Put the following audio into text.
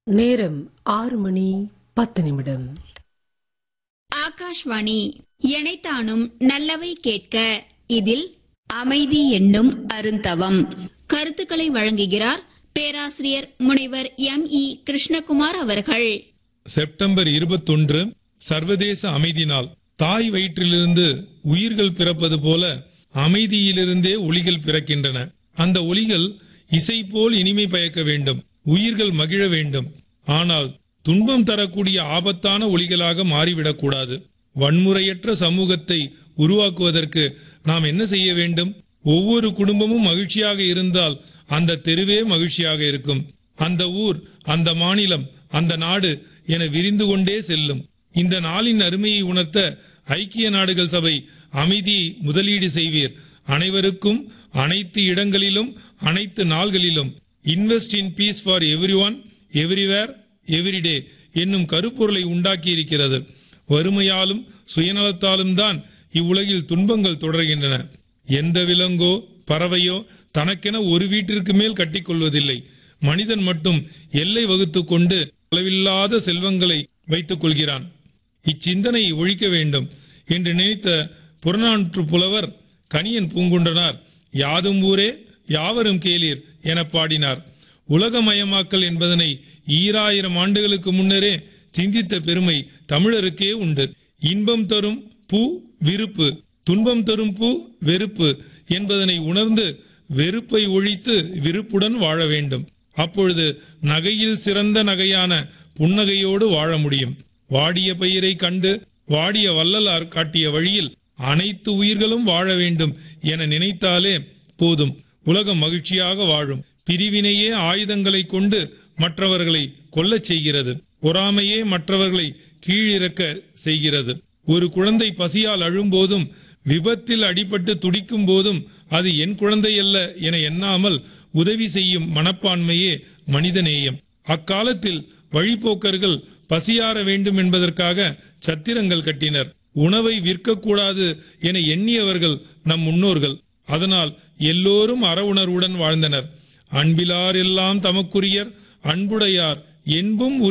நேரம் ஆறு மணி பத்து நிமிடம் ஆகாஷ்வாணி எனைத்தானும் நல்லவை கேட்க இதில் அமைதி என்னும் அருந்தவம் கருத்துக்களை வழங்குகிறார் பேராசிரியர் முனைவர் எம் இ கிருஷ்ணகுமார் அவர்கள் செப்டம்பர் இருபத்தொன்று சர்வதேச அமைதி நாள் தாய் வயிற்றிலிருந்து உயிர்கள் பிறப்பது போல அமைதியிலிருந்தே ஒளிகள் பிறக்கின்றன அந்த ஒளிகள் இசை போல் இனிமை பயக்க வேண்டும் உயிர்கள் மகிழ வேண்டும் ஆனால் துன்பம் தரக்கூடிய ஆபத்தான ஒளிகளாக மாறிவிடக்கூடாது வன்முறையற்ற சமூகத்தை உருவாக்குவதற்கு நாம் என்ன செய்ய வேண்டும் ஒவ்வொரு குடும்பமும் மகிழ்ச்சியாக இருந்தால் அந்த தெருவே மகிழ்ச்சியாக இருக்கும் அந்த ஊர் அந்த மாநிலம் அந்த நாடு என விரிந்து கொண்டே செல்லும் இந்த நாளின் அருமையை உணர்த்த ஐக்கிய நாடுகள் சபை அமைதியை முதலீடு செய்வீர் அனைவருக்கும் அனைத்து இடங்களிலும் அனைத்து நாள்களிலும் invest in peace for every one everywhere everyday என்னும் கருப்பொருளை உண்டாக்கி இருக்கிறது வறுமையாலும் சுயநலத்தாலும் தான் இவ்வுலகில் துன்பங்கள் தொடர்கின்றன எந்த விலங்கோ பறவையோ தனக்கென ஒரு வீட்டிற்கு மேல் கட்டிக்கொள்வதில்லை மனிதன் மட்டும் எல்லை வகுத்துக் கொண்டு அளவில்லாத செல்வங்களை வைத்துக் கொள்கிறான் இச்சிந்தனையை ஒழிக்க வேண்டும் என்று நினைத்த புறநானூற்று புலவர் கணியன் பூங்குன்றனார் யாதும் ஊரே யாவரும் கேளீர் என பாடினார் உலகமயமாக்கல் என்பதனை ஈராயிரம் ஆண்டுகளுக்கு முன்னரே சிந்தித்த பெருமை தமிழருக்கே உண்டு இன்பம் தரும் பூ விருப்பு துன்பம் தரும் பூ வெறுப்பு என்பதனை உணர்ந்து வெறுப்பை ஒழித்து விருப்புடன் வாழ வேண்டும் அப்பொழுது நகையில் சிறந்த நகையான புன்னகையோடு வாழ முடியும் வாடிய பயிரை கண்டு வாடிய வள்ளலார் காட்டிய வழியில் அனைத்து உயிர்களும் வாழ வேண்டும் என நினைத்தாலே போதும் உலகம் மகிழ்ச்சியாக வாழும் பிரிவினையே ஆயுதங்களை கொண்டு மற்றவர்களை கொல்லச் செய்கிறது பொறாமையே மற்றவர்களை கீழிறக்க செய்கிறது ஒரு குழந்தை பசியால் அழும்போதும் விபத்தில் அடிபட்டு துடிக்கும் போதும் அது என் குழந்தை அல்ல என எண்ணாமல் உதவி செய்யும் மனப்பான்மையே மனிதநேயம் அக்காலத்தில் வழிபோக்கர்கள் பசியாற வேண்டும் என்பதற்காக சத்திரங்கள் கட்டினர் உணவை விற்கக்கூடாது என எண்ணியவர்கள் நம் முன்னோர்கள் அதனால் எல்லோரும் அற உணர்வுடன் வாழ்ந்தனர் அன்பிலார் எல்லாம் தமக்குரியர் அன்புடையார் என்பும்